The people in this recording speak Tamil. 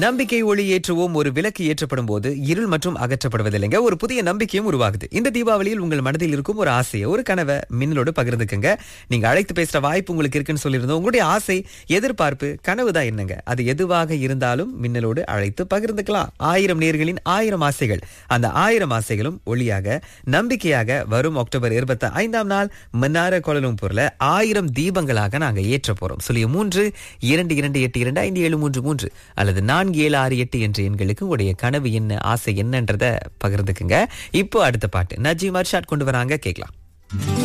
நம்பிக்கை ஒளி ஏற்றுவோம் ஒரு விளக்கு ஏற்றப்படும் போது இருள் மற்றும் அகற்றப்படுவதில்லைங்க ஒரு புதிய நம்பிக்கையும் உருவாகுது இந்த தீபாவளியில் உங்கள் மனதில் இருக்கும் ஒரு ஆசையை ஒரு கனவை மின்னலோடு பகிர்ந்துக்குங்க நீங்க அழைத்து பேசுற வாய்ப்பு உங்களுக்கு இருக்குன்னு சொல்லியிருந்தோம் உங்களுடைய ஆசை எதிர்பார்ப்பு கனவு தான் என்னங்க அது எதுவாக இருந்தாலும் மின்னலோடு அழைத்து பகிர்ந்துக்கலாம் ஆயிரம் நேர்களின் ஆயிரம் ஆசைகள் அந்த ஆயிரம் ஆசைகளும் ஒளியாக நம்பிக்கையாக வரும் அக்டோபர் இருபத்தி ஐந்தாம் நாள் மன்னார கோலலும்பூர்ல ஆயிரம் தீபங்களாக நாங்க ஏற்ற போறோம் சொல்லிய மூன்று இரண்டு இரண்டு எட்டு இரண்டு ஐந்து ஏழு மூன்று மூன்று அல்லது நான்கு ஏழு ஆறு எட்டு என்ற எண்களுக்கு உங்களுடைய கனவு என்ன ஆசை என்னன்றத பகிர்ந்துக்குங்க இப்போ அடுத்த பாட்டு நஜீம் அர்ஷாட் கொண்டு வராங்க கேட்கலாம்